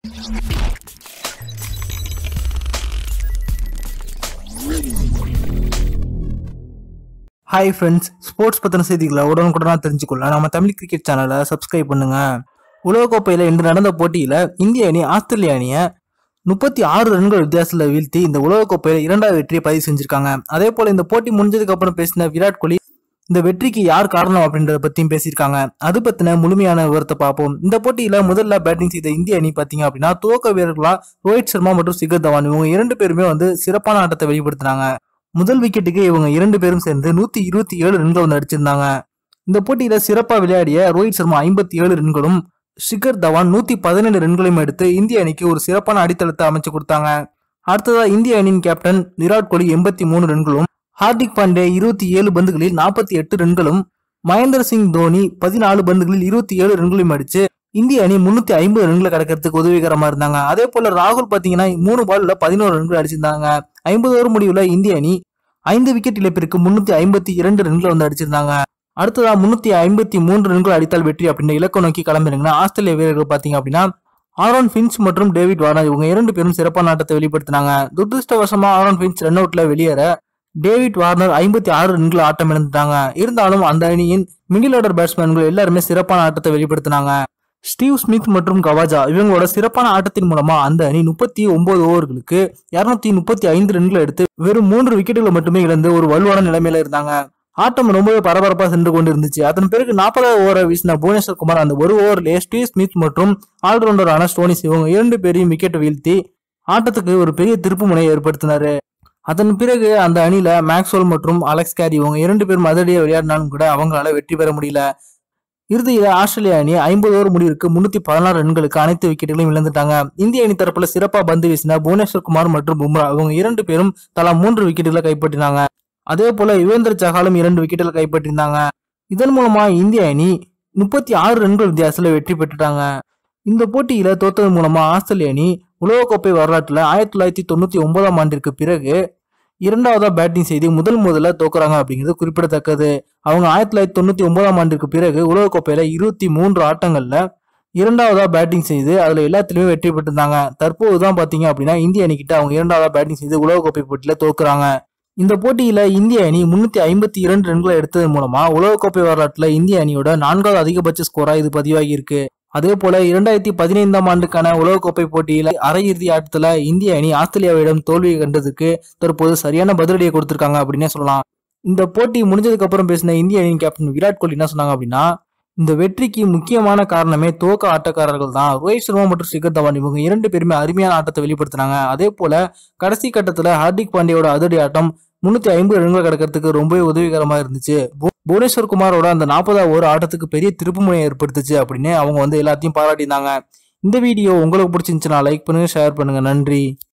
hi friends sports பற்றின செய்திகளை உடனுக்குடனாக தெரிஞ்சுக்கொள்ள நம்ம தமிழ் கிரிக்கெட் சேனலை சப்ஸ்கிரைப் பண்ணுங்க உலகக்கோப்பையில் இன்று நடந்த போட்டியில் இந்திய அணி ஆஸ்திரேலிய அணியை முப்பத்தி ஆறு ரன்கள் வித்தியாசத்தில் வீழ்த்தி இந்த உலகக்கோப்பையில் இரண்டாவது வெற்றியை பதிவு செஞ்சிருக்காங்க அதே போல் இந்த போட்டி முடிஞ்சதுக்கு அப்புறம் பேசின விராட் கோலி இந்த வெற்றிக்கு யார் காரணம் அப்படின்றத பத்தியும் பேசியிருக்காங்க அது பத்தின முழுமையான விவரத்தை பார்ப்போம் இந்த போட்டியில முதல்ல பேட்டிங் செய்த இந்திய அணி பாத்தீங்க அப்படின்னா துவக்க வீரர்களா ரோஹித் சர்மா மற்றும் சிகர் தவான் இவங்க இரண்டு பேருமே வந்து சிறப்பான ஆட்டத்தை வெளிப்படுத்தினாங்க முதல் விக்கெட்டுக்கு இவங்க இரண்டு பேரும் சேர்ந்து நூத்தி இருபத்தி ஏழு ரன்கள் வந்து அடிச்சிருந்தாங்க இந்த போட்டியில சிறப்பா விளையாடிய ரோஹித் சர்மா ஐம்பத்தி ஏழு ரன்களும் ஷிகர் தவான் நூத்தி பதினேழு ரன்களையும் எடுத்து இந்திய அணிக்கு ஒரு சிறப்பான அடித்தளத்தை அமைச்சு கொடுத்தாங்க அடுத்ததா இந்திய அணியின் கேப்டன் விராட் கோலி எண்பத்தி மூணு ரன்களும் ஹார்திக் பாண்டே இருபத்தி ஏழு பந்துகளில் நாற்பத்தி எட்டு ரன்களும் மகேந்திர சிங் தோனி பதினாலு பந்துகளில் இருபத்தி ஏழு ரன்களையும் அடிச்சு இந்திய அணி முன்னூத்தி ஐம்பது ரன்களை கடக்கிறதுக்கு உதவிகரமா இருந்தாங்க அதே போல ராகுல் பாத்தீங்கன்னா மூணு பால்ல பதினோரு ரன்கள் அடிச்சிருந்தாங்க ஐம்பது ஓவர் முடிவுல இந்திய அணி ஐந்து விக்கெட் இழப்பிற்கு முன்னூத்தி ஐம்பத்தி இரண்டு ரன்கள் வந்து அடிச்சிருந்தாங்க அடுத்ததா முன்னூத்தி ஐம்பத்தி மூன்று ரன்கள் அடித்தால் வெற்றி அப்படின்ற இலக்கம் நோக்கி கிளம்பிருங்கன்னா ஆஸ்திரேலிய வீரர்கள் பாத்தீங்க அப்படின்னா ஆரோன் ஃபின்ச் மற்றும் டேவிட் வார்னர் இவங்க இரண்டு பேரும் சிறப்பான ஆட்டத்தை வெளிப்படுத்தினாங்க துரதிருஷ்டவசமா ஆரோன் ஃபின்ச் ரன் அவுட்ல வெளியேற டேவிட் வார்னர் ஐம்பத்தி ஆறு ரன்கள் ஆட்டம் இழந்துட்டாங்க இருந்தாலும் அந்த அணியின் மிடில் ஆர்டர் பேட்ஸ்மேன்கள் எல்லாருமே சிறப்பான ஆட்டத்தை வெளிப்படுத்தினாங்க ஸ்டீவ் ஸ்மித் மற்றும் கவாஜா இவங்களோட சிறப்பான ஆட்டத்தின் மூலமா அந்த அணி முப்பத்தி ஒன்பது ஓவர்களுக்கு இருநூத்தி முப்பத்தி ஐந்து ரன்களை எடுத்து வெறும் மூன்று விக்கெட்டுகளை மட்டுமே இழந்து ஒரு வலுவான நிலைமையில இருந்தாங்க ஆட்டம் ரொம்பவே பரபரப்பா சென்று கொண்டு இருந்துச்சு அதன் பிறகு நாற்பதாவது ஓவரை வீசின புவனேஸ்வர் குமார் அந்த ஒரு ஓவர்லேயே ஸ்டீவ் ஸ்மித் மற்றும் ஆல்ரவுண்டரான ஸ்டோனிஸ் இவங்க இரண்டு பேரையும் விக்கெட் வீழ்த்தி ஆட்டத்துக்கு ஒரு பெரிய திருப்பு முனையை ஏற்படுத்தினாரு அதன் பிறகு அந்த அணியில மேக்ஸ்வெல் மற்றும் அலெக்ஸ் கேரி இவங்க இரண்டு பேரும் அதிரடியாக விளையாடினாலும் கூட அவங்களால வெற்றி பெற முடியல இறுதியில ஆஸ்திரேலிய அணி ஐம்பது ஓவர் முடிவிற்கு முன்னூத்தி பதினாறு ரன்களுக்கு அனைத்து விக்கெட்டுகளையும் இழந்துட்டாங்க இந்திய அணி தரப்புல சிறப்பா பந்து வீசின புவனேஸ்வர் குமார் மற்றும் பும்ரா இவங்க இரண்டு பேரும் தலா மூன்று விக்கெட்டுகளை கைப்பற்றினாங்க அதே போல யுவேந்திர சகாலும் இரண்டு விக்கெட்டுகளை கைப்பற்றினாங்க இதன் மூலமா இந்திய அணி முப்பத்தி ஆறு ரன்கள் வித்தியாசத்துல வெற்றி பெற்றுட்டாங்க இந்த போட்டியில தோத்ததன் மூலமா ஆஸ்திரேலிய அணி உலகக்கோப்பை வரலாற்றுல ஆயிரத்தி தொள்ளாயிரத்தி தொண்ணூத்தி ஒன்பதாம் ஆண்டிற்கு பிறகு இரண்டாவதா பேட்டிங் செய்து முதல் முதல்ல தோக்குறாங்க அப்படிங்கிறது குறிப்பிடத்தக்கது அவங்க ஆயிரத்தி தொள்ளாயிரத்தி தொண்ணூத்தி ஒன்பதாம் ஆண்டிற்கு பிறகு உலகக்கோப்பையில இருபத்தி மூன்று ஆட்டங்கள்ல இரண்டாவதா பேட்டிங் செய்து அதுல எல்லாத்துலயுமே வெற்றி பெற்றிருந்தாங்க தற்போதுதான் பாத்தீங்க அப்படின்னா இந்திய அணிக்கிட்ட அவங்க இரண்டாவதா பேட்டிங் செய்து உலகக்கோப்பை போட்டியில தோக்குறாங்க இந்த போட்டியில இந்திய அணி முன்னூத்தி ஐம்பத்தி இரண்டு ரன்களை எடுத்ததன் மூலமா உலகக்கோப்பை வரலாற்றுல இந்திய அணியோட நான்காவது அதிகபட்ச ஸ்கோரா இது பதிவாகி இருக்கு அதே போல இரண்டாயிரத்தி பதினைந்தாம் ஆண்டுக்கான உலகக்கோப்பை போட்டியில அரையிறுதி ஆட்டத்துல இந்திய அணி ஆஸ்திரேலியாவிடம் தோல்வியை கண்டதுக்கு தற்போது சரியான பதிலடியை கொடுத்திருக்காங்க அப்படின்னே சொல்லலாம் இந்த போட்டி முடிஞ்சதுக்கு அப்புறம் பேசின இந்திய அணியின் கேப்டன் விராட் கோலி என்ன சொன்னாங்க அப்படின்னா இந்த வெற்றிக்கு முக்கியமான காரணமே துவக்க ஆட்டக்காரர்கள் தான் ரோஹித் சர்மா மற்றும் சிகர் தவான் இவங்க இரண்டு பேருமே அருமையான ஆட்டத்தை வெளிப்படுத்தினாங்க அதே போல கடைசி கட்டத்துல ஹார்திக் பாண்டியோட அதிரடி ஆட்டம் முன்னூத்தி ஐம்பது ரன்கள் கிடக்கிறதுக்கு ரொம்பவே உதவிகரமா இருந்துச்சு புவ- புவனேஸ்வர் குமாரோட அந்த நாற்பதாவது ஓவர் ஆட்டத்துக்கு பெரிய திருப்புமுனையை ஏற்படுத்துச்சு அப்படின்னு அவங்க வந்து எல்லாத்தையும் பாராட்டினாங்க இந்த வீடியோ உங்களுக்கு பிடிச்சிருந்துச்சுன்னா லைக் பண்ணுங்க ஷேர் பண்ணுங்க நன்றி